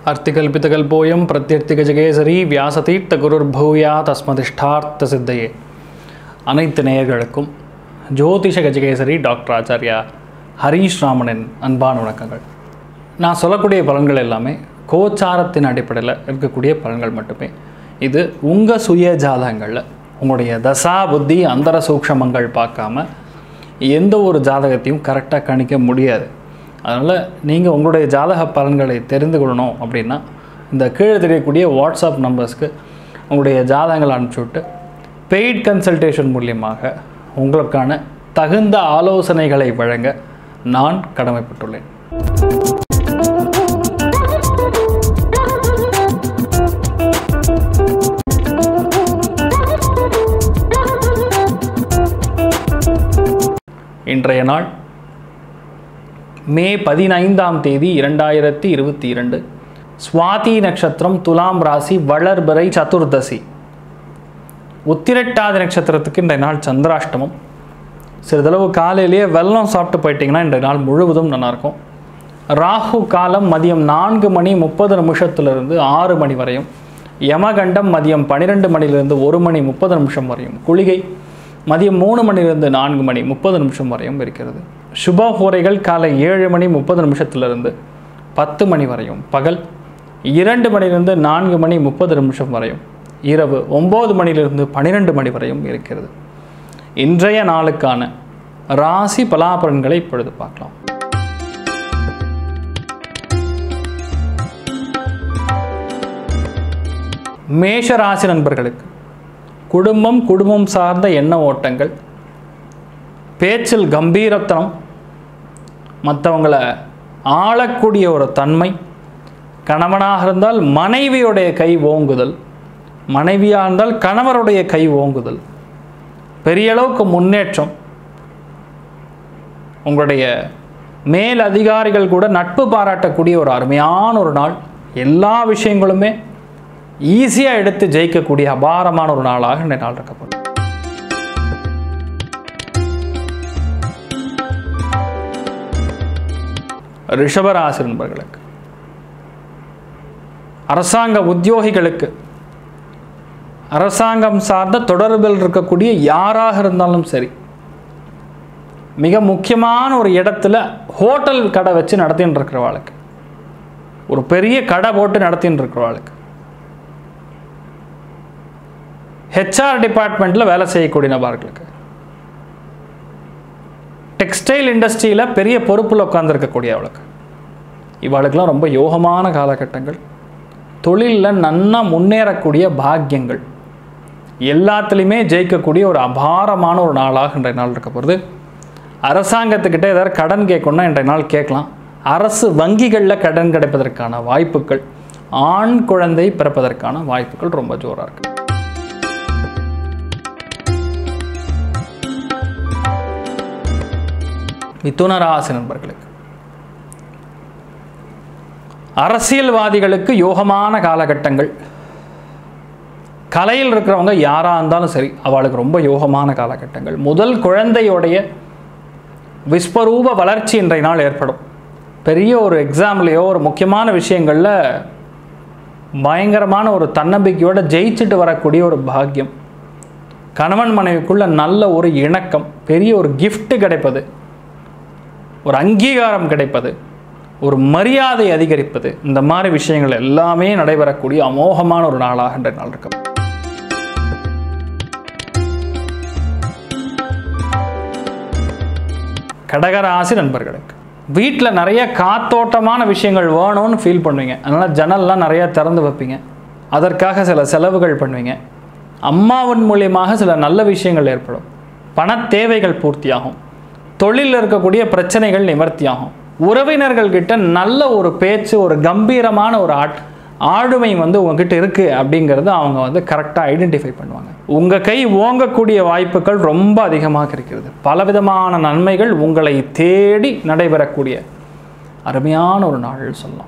அர்த்திகல்பிதகல்போயம் பிரத்யர்த்திகஜகேசரி வியாசதீர்த்த குருர்பூயா தஸ்மதிஷ்டார்த்த சித்தையே அனைத்து நேயர்களுக்கும் ஜோதிஷ கஜகேசரி டாக்டர் ஆச்சாரியா ஹரீஷ் ராமனின் அன்பான வணக்கங்கள் நான் சொல்லக்கூடிய பலன்கள் எல்லாமே கோச்சாரத்தின் அடிப்படையில் இருக்கக்கூடிய பலன்கள் மட்டுமே இது உங்கள் சுய ஜாதகங்களில் உங்களுடைய தசா புத்தி அந்தர சூக்ஷமங்கள் பார்க்காம எந்த ஒரு ஜாதகத்தையும் கரெக்டாக கணிக்க முடியாது அதனால் நீங்கள் உங்களுடைய ஜாதக பலன்களை தெரிந்து கொள்ளணும் அப்படின்னா இந்த கீழே தெரியக்கூடிய வாட்ஸ்அப் நம்பர்ஸ்க்கு உங்களுடைய ஜாதகங்களை அனுப்பிச்சி விட்டு பெய்ட் கன்சல்டேஷன் மூலியமாக உங்களுக்கான தகுந்த ஆலோசனைகளை வழங்க நான் கடமைப்பட்டுள்ளேன் இன்றைய நாள் மே பதினைந்தாம் தேதி இரண்டாயிரத்தி இருபத்தி இரண்டு சுவாதி நட்சத்திரம் துலாம் ராசி வளர்பிறை சதுர்தசி உத்திரட்டாதி நட்சத்திரத்துக்கு இன்றைய நாள் சந்திராஷ்டமம் சிறிதளவு காலையிலேயே வெல்லம் சாப்பிட்டு போயிட்டீங்கன்னா இன்றைய நாள் முழுவதும் நல்லாயிருக்கும் ராகு காலம் மதியம் நான்கு மணி முப்பது நிமிஷத்திலிருந்து ஆறு மணி வரையும் யமகண்டம் மதியம் பன்னிரெண்டு மணிலிருந்து ஒரு மணி முப்பது நிமிஷம் வரையும் குளிகை மதியம் மூணு மணிலிருந்து நான்கு மணி முப்பது நிமிஷம் வரையும் இருக்கிறது சுப ஹோரைகள் காலை ஏழு மணி முப்பது நிமிஷத்திலிருந்து பத்து மணி வரையும் பகல் இரண்டு மணிலிருந்து நான்கு மணி முப்பது நிமிஷம் வரையும் இரவு ஒம்பது மணிலிருந்து பன்னிரெண்டு மணி வரையும் இருக்கிறது இன்றைய நாளுக்கான ராசி பலாபலன்களை இப்பொழுது பார்க்கலாம் மேஷ ராசி நண்பர்களுக்கு குடும்பம் குடும்பம் சார்ந்த எண்ண ஓட்டங்கள் பேச்சில் கம்பீரத்தனம் மற்றவங்களை ஆளக்கூடிய ஒரு தன்மை கணவனாக இருந்தால் மனைவியுடைய கை ஓங்குதல் மனைவியாக இருந்தால் கணவருடைய கை ஓங்குதல் பெரிய அளவுக்கு முன்னேற்றம் உங்களுடைய மேல் அதிகாரிகள் கூட நட்பு பாராட்டக்கூடிய ஒரு அருமையான ஒரு நாள் எல்லா விஷயங்களுமே ஈஸியாக எடுத்து ஜெயிக்கக்கூடிய அபாரமான ஒரு நாளாக இந்த நாள் இருக்கப்படும் ரிஷபராசி நண்பர்களுக்கு அரசாங்க உத்தியோகிகளுக்கு அரசாங்கம் சார்ந்த தொடர்பில் இருக்கக்கூடிய யாராக இருந்தாலும் சரி மிக முக்கியமான ஒரு இடத்துல ஹோட்டல் கடை வச்சு நடத்தின்னு இருக்கிறவாளுக்கு ஒரு பெரிய கடை போட்டு நடத்தின்னு இருக்கிறவாளுக்கு ஹெச்ஆர் டிபார்ட்மெண்ட்டில் வேலை செய்யக்கூடிய நபர்களுக்கு டெக்ஸ்டைல் இண்டஸ்ட்ரியில் பெரிய பொறுப்பில் உட்காந்துருக்கக்கூடிய அவளுக்கு இவளுக்கெல்லாம் ரொம்ப யோகமான காலகட்டங்கள் தொழிலில் நன்னா முன்னேறக்கூடிய பாக்கியங்கள் எல்லாத்துலேயுமே ஜெயிக்கக்கூடிய ஒரு அபாரமான ஒரு நாளாக இன்றைய நாள் இருக்க போகிறது அரசாங்கத்துக்கிட்ட ஏதாவது கடன் கேட்கணும்னா இன்றைய நாள் கேட்கலாம் அரசு வங்கிகளில் கடன் கிடைப்பதற்கான வாய்ப்புகள் ஆண் குழந்தை பிறப்பதற்கான வாய்ப்புகள் ரொம்ப ஜோராக இருக்குது மிதுன ராசி நண்பர்களுக்கு அரசியல்வாதிகளுக்கு யோகமான காலகட்டங்கள் கலையில் இருக்கிறவங்க யாராக இருந்தாலும் சரி அவளுக்கு ரொம்ப யோகமான காலகட்டங்கள் முதல் குழந்தையோடைய விஸ்வரூப வளர்ச்சி இன்றைய நாள் ஏற்படும் பெரிய ஒரு எக்ஸாம்லேயோ ஒரு முக்கியமான விஷயங்களில் பயங்கரமான ஒரு தன்னம்பிக்கையோடு ஜெயிச்சுட்டு வரக்கூடிய ஒரு பாக்கியம் கணவன் மனைவிக்குள்ள நல்ல ஒரு இணக்கம் பெரிய ஒரு gift கிடைப்பது ஒரு அங்கீகாரம் கிடைப்பது ஒரு மரியாதை அதிகரிப்பது இந்த மாதிரி விஷயங்கள் எல்லாமே நடைபெறக்கூடிய அமோகமான ஒரு நாளாக இன்றைய நாள் இருக்கும் கடகராசி நண்பர்களுக்கு வீட்டில் நிறைய காத்தோட்டமான விஷயங்கள் வேணும்னு ஃபீல் பண்ணுவீங்க அதனால் ஜன்னல்லாம் நிறையா திறந்து வைப்பீங்க அதற்காக சில செலவுகள் பண்ணுவீங்க அம்மாவின் மூலியமாக சில நல்ல விஷயங்கள் ஏற்படும் பண தேவைகள் பூர்த்தியாகும் தொழிலில் இருக்கக்கூடிய பிரச்சனைகள் நிவர்த்தியாகும் உறவினர்கள் கிட்ட நல்ல ஒரு பேச்சு ஒரு கம்பீரமான ஒரு ஆட் ஆளுமை வந்து உங்ககிட்ட இருக்குது அப்படிங்கிறத அவங்க வந்து கரெக்டாக ஐடென்டிஃபை பண்ணுவாங்க உங்கள் கை ஓங்கக்கூடிய வாய்ப்புகள் ரொம்ப அதிகமாக இருக்கிறது பலவிதமான நன்மைகள் உங்களை தேடி நடைபெறக்கூடிய அருமையான ஒரு நாள் சொல்லலாம்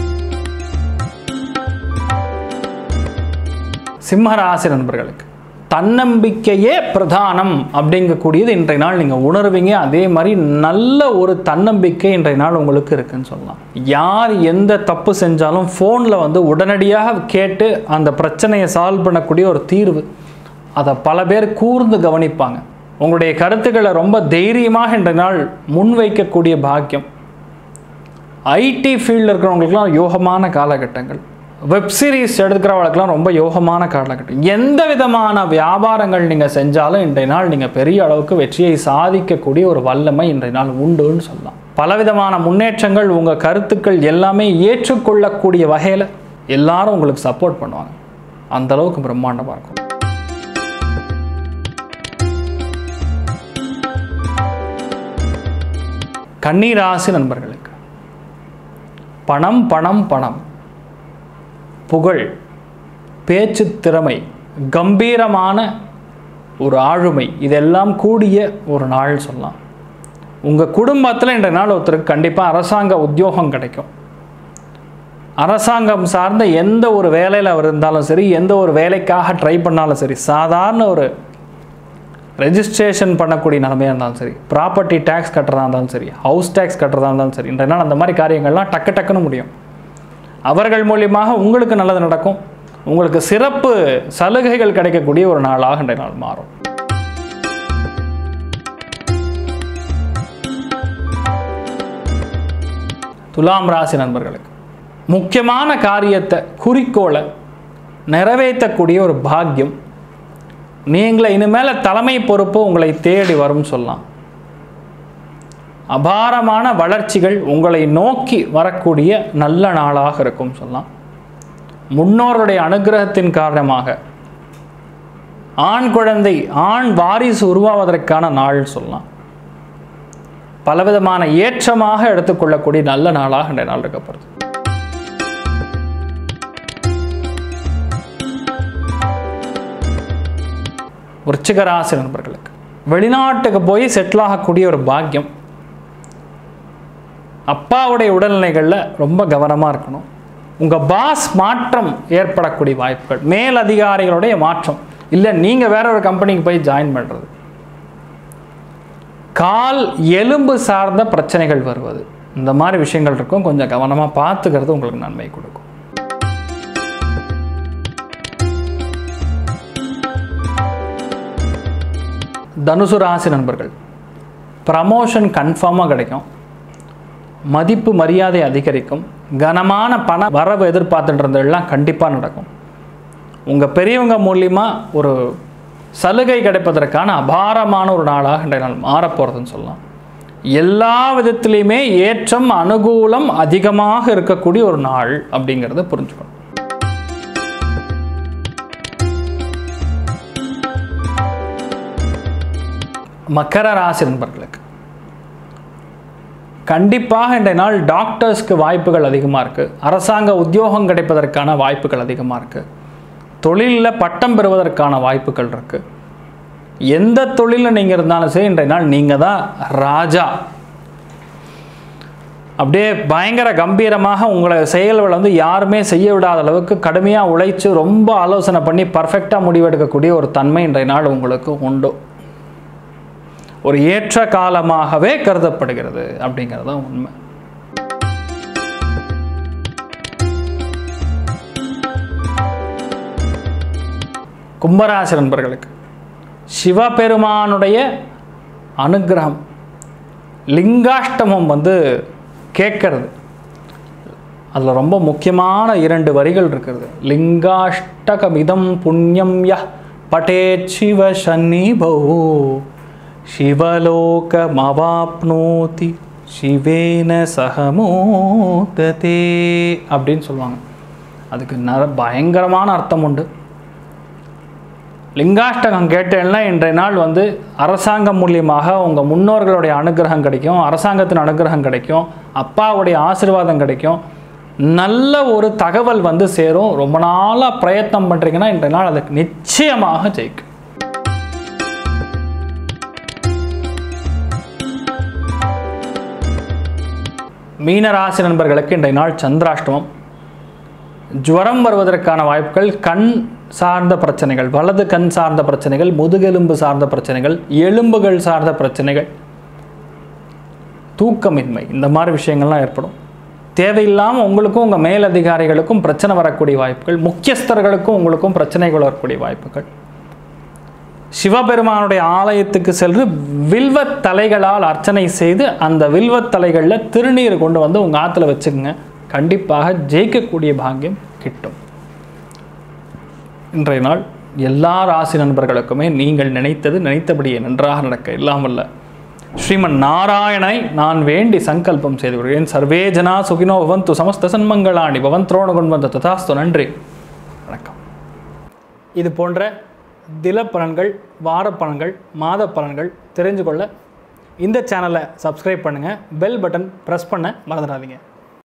சிம்மராசி நண்பர்களுக்கு தன்னம்பிக்கையே பிரதானம் அப்படிங்கக்கூடியது இன்றைய நாள் நீங்கள் உணர்வீங்க அதே மாதிரி நல்ல ஒரு தன்னம்பிக்கை இன்றைய நாள் உங்களுக்கு இருக்குன்னு சொல்லலாம் யார் எந்த தப்பு செஞ்சாலும் ஃபோனில் வந்து உடனடியாக கேட்டு அந்த பிரச்சனையை சால்வ் பண்ணக்கூடிய ஒரு தீர்வு அதை பல பேர் கூர்ந்து கவனிப்பாங்க உங்களுடைய கருத்துக்களை ரொம்ப தைரியமாக இன்றைய நாள் முன்வைக்கக்கூடிய பாக்கியம் ஐடி ஃபீல்டில் இருக்கிறவங்களுக்குலாம் யோகமான காலகட்டங்கள் வெப் சீரிஸ் எடுக்கிறவங்களுக்குலாம் ரொம்ப யோகமான காலகட்டம் எந்த விதமான வியாபாரங்கள் நீங்கள் செஞ்சாலும் இன்றைய நாள் நீங்கள் பெரிய அளவுக்கு வெற்றியை சாதிக்கக்கூடிய ஒரு வல்லமை இன்றைய நாள் உண்டுன்னு சொல்லலாம் பலவிதமான முன்னேற்றங்கள் உங்கள் கருத்துக்கள் எல்லாமே ஏற்றுக்கொள்ளக்கூடிய வகையில் எல்லாரும் உங்களுக்கு சப்போர்ட் பண்ணுவாங்க அந்த அளவுக்கு பிரம்மாண்டமாக இருக்கும் கண்ணீராசி நண்பர்களுக்கு பணம் பணம் பணம் புகழ் பேச்சு திறமை கம்பீரமான ஒரு ஆளுமை இதெல்லாம் கூடிய ஒரு நாள் சொல்லலாம் உங்கள் குடும்பத்தில் இன்றைய நாள் ஒருத்தருக்கு கண்டிப்பாக அரசாங்க உத்தியோகம் கிடைக்கும் அரசாங்கம் சார்ந்த எந்த ஒரு வேலையில் அவர் இருந்தாலும் சரி எந்த ஒரு வேலைக்காக ட்ரை பண்ணாலும் சரி சாதாரண ஒரு ரெஜிஸ்ட்ரேஷன் பண்ணக்கூடிய நிலைமையாக இருந்தாலும் சரி ப்ராப்பர்ட்டி டேக்ஸ் கட்டுறதா இருந்தாலும் சரி ஹவுஸ் டேக்ஸ் கட்டுறதா இருந்தாலும் சரி இன்றைய நாள் அந்த மாதிரி காரியங்கள்லாம் டக்கு டக்குன்னு முடியும் அவர்கள் மூலியமாக உங்களுக்கு நல்லது நடக்கும் உங்களுக்கு சிறப்பு சலுகைகள் கிடைக்கக்கூடிய ஒரு நாளாக இன்றைய நாள் மாறும் துலாம் ராசி நண்பர்களுக்கு முக்கியமான காரியத்தை குறிக்கோளை நிறைவேற்றக்கூடிய ஒரு பாக்கியம் நீங்களே இனிமேல் தலைமை பொறுப்பு உங்களை தேடி வரும் சொல்லலாம் அபாரமான வளர்ச்சிகள் உங்களை நோக்கி வரக்கூடிய நல்ல நாளாக இருக்கும் சொல்லலாம் முன்னோருடைய அனுகிரகத்தின் காரணமாக ஆண் குழந்தை ஆண் வாரிசு உருவாவதற்கான நாள் சொல்லலாம் பலவிதமான ஏற்றமாக எடுத்துக்கொள்ளக்கூடிய நல்ல நாளாக இந்த நாள் இருக்கப்படுது விருச்சிக ராசி நண்பர்களுக்கு வெளிநாட்டுக்கு போய் செட்டில் ஆகக்கூடிய ஒரு பாக்கியம் அப்பாவுடைய உடல்நிலைகளில் ரொம்ப கவனமாக இருக்கணும் உங்கள் பாஸ் மாற்றம் ஏற்படக்கூடிய வாய்ப்புகள் மேல் அதிகாரிகளுடைய மாற்றம் இல்லை நீங்கள் வேற ஒரு கம்பெனிக்கு போய் ஜாயின் பண்ணுறது கால் எலும்பு சார்ந்த பிரச்சனைகள் வருவது இந்த மாதிரி விஷயங்கள் இருக்கும் கொஞ்சம் கவனமாக பார்த்துக்கிறது உங்களுக்கு நன்மை கொடுக்கும் தனுசு ராசி நண்பர்கள் ப்ரமோஷன் கன்ஃபார்மாக கிடைக்கும் மதிப்பு மரியாதை அதிகரிக்கும் கனமான பண வரவு எதிர்பார்த்துட்டு இருந்ததெல்லாம் கண்டிப்பாக நடக்கும் உங்கள் பெரியவங்க மூலியமா ஒரு சலுகை கிடைப்பதற்கான அபாரமான ஒரு நாளாக இன்றைய நாள் மாறப்போகிறதுன்னு சொல்லலாம் எல்லா விதத்திலையுமே ஏற்றம் அனுகூலம் அதிகமாக இருக்கக்கூடிய ஒரு நாள் அப்படிங்கிறத புரிஞ்சுக்கணும் மக்கர ராசி நண்பர்களுக்கு கண்டிப்பாக இன்றைய நாள் டாக்டர்ஸ்க்கு வாய்ப்புகள் அதிகமாக இருக்குது அரசாங்க உத்தியோகம் கிடைப்பதற்கான வாய்ப்புகள் அதிகமாக இருக்குது தொழிலில் பட்டம் பெறுவதற்கான வாய்ப்புகள் இருக்குது எந்த தொழிலில் நீங்கள் இருந்தாலும் சரி இன்றைய நாள் நீங்கள் தான் ராஜா அப்படியே பயங்கர கம்பீரமாக உங்களை செயல்களை வந்து யாருமே செய்ய விடாத அளவுக்கு கடுமையாக உழைச்சு ரொம்ப ஆலோசனை பண்ணி பர்ஃபெக்டாக முடிவெடுக்கக்கூடிய ஒரு தன்மை இன்றைய நாள் உங்களுக்கு உண்டு ஒரு ஏற்ற காலமாகவே கருதப்படுகிறது அப்படிங்கிறது தான் உண்மை கும்பராசி நண்பர்களுக்கு சிவபெருமானுடைய அனுகிரகம் லிங்காஷ்டமம் வந்து கேட்கறது அதில் ரொம்ப முக்கியமான இரண்டு வரிகள் இருக்கிறது லிங்காஷ்டகமிதம் புண்ணியம் ய பட்டேத் சிவ சன்னிபோ சிவலோகமவாப்னோதி சிவேன சகமோததே அப்படின்னு சொல்லுவாங்க அதுக்கு நர பயங்கரமான அர்த்தம் உண்டு லிங்காஷ்டகம் கேட்டேன்னா இன்றைய நாள் வந்து அரசாங்கம் மூலியமாக உங்கள் முன்னோர்களுடைய அனுகிரகம் கிடைக்கும் அரசாங்கத்தின் அனுகிரகம் கிடைக்கும் அப்பாவுடைய ஆசீர்வாதம் கிடைக்கும் நல்ல ஒரு தகவல் வந்து சேரும் ரொம்ப நாளாக பிரயத்னம் பண்ணுறீங்கன்னா இன்றைய நாள் அதுக்கு நிச்சயமாக ஜெயிக்கும் மீனராசி நண்பர்களுக்கு இன்றைய நாள் சந்திராஷ்டமம் ஜுவரம் வருவதற்கான வாய்ப்புகள் கண் சார்ந்த பிரச்சனைகள் வலது கண் சார்ந்த பிரச்சனைகள் முதுகெலும்பு சார்ந்த பிரச்சனைகள் எலும்புகள் சார்ந்த பிரச்சனைகள் தூக்கமின்மை இந்த மாதிரி விஷயங்கள்லாம் ஏற்படும் தேவையில்லாமல் உங்களுக்கும் உங்கள் மேலதிகாரிகளுக்கும் பிரச்சனை வரக்கூடிய வாய்ப்புகள் முக்கியஸ்தர்களுக்கும் உங்களுக்கும் பிரச்சனைகள் வரக்கூடிய வாய்ப்புகள் சிவபெருமானுடைய ஆலயத்துக்கு சென்று வில்வத் தலைகளால் அர்ச்சனை செய்து அந்த வில்வத் தலைகளில் திருநீர் கொண்டு வந்து உங்கள் ஆற்றுல வச்சுக்கோங்க கண்டிப்பாக ஜெயிக்கக்கூடிய பாக்கியம் கிட்டும் இன்றைய நாள் எல்லா ராசி நண்பர்களுக்குமே நீங்கள் நினைத்தது நினைத்தபடியே நன்றாக நடக்க இல்லாமல்ல ஸ்ரீமன் நாராயணை நான் வேண்டி சங்கல்பம் செய்து கொள்கிறேன் சர்வே ஜனா சுகினோ பவந்து சமஸ்த சன்மங்களாணி பவன் துரோண கொண்டு ததாஸ்து நன்றி வணக்கம் இது போன்ற தில பலன்கள் வார பலன்கள் மாத பலன்கள் தெரிஞ்சு கொள்ள இந்த சேனலை சப்ஸ்கிரைப் பண்ணுங்கள் பெல் பட்டன் ப்ரெஸ் பண்ண மறந்துடாதீங்க